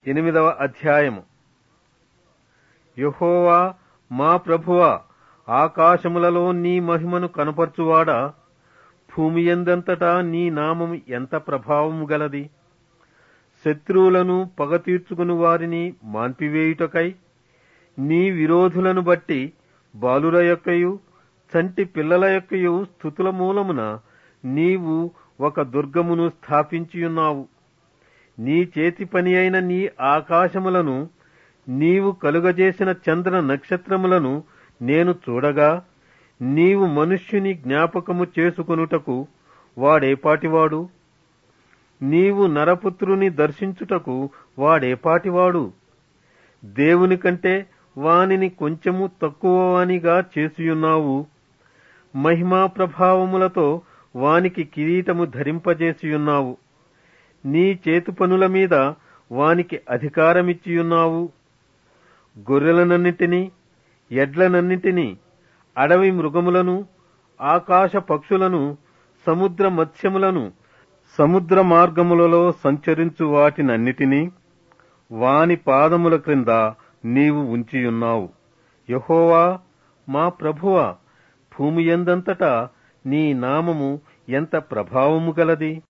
ఎనిమిదవ అధ్యాయము యెహోవా మా ప్రభువా ఆకాశములలో నీ మహిమను కనపరచువాడా భూమి ఎందంతటా నీ నామము ఎంత ప్రభావము గలది శత్రువులను పగ తీర్చుకుని వారిని మాన్పివేయుటకై నీ విరోధులను బట్టి బాలుర యొక్కయు చంటి పిల్లల యొక్కయు స్థుతుల మూలమున నీవు ఒక దుర్గమును స్థాపించియున్నావు నీ చేతి పని అయిన నీ ఆకాశములను నీవు కలుగజేసిన చంద్ర నక్షత్రములను నేను చూడగా నీవు మనుష్యుని జ్ఞాపకము చేసుకొనుటకు వాడేపాటివాడు నీవు నరపుత్రుని దర్శించుటకు వాడేపాటివాడు దేవుని కంటే వానిని కొంచెము తక్కువవానిగా చేసియున్నావు మహిమా ప్రభావములతో వానికి కిరీటము ధరింపజేసియున్నావు నీ చేతు పనుల మీద వానికి అధికారమిచ్చియున్నావు గొర్రెలనన్నిటినీ ఎడ్లనన్నిటినీ అడవి మృగములను ఆకాశ పక్షులను సముద్ర మత్స్యములను సముద్ర మార్గములలో సంచరించు వాటినన్నిటినీ వాని పాదముల క్రింద నీవు ఉంచియున్నావు యహోవా మా ప్రభువా భూమి ఎందంతటా నీ నామము ఎంత ప్రభావము గలది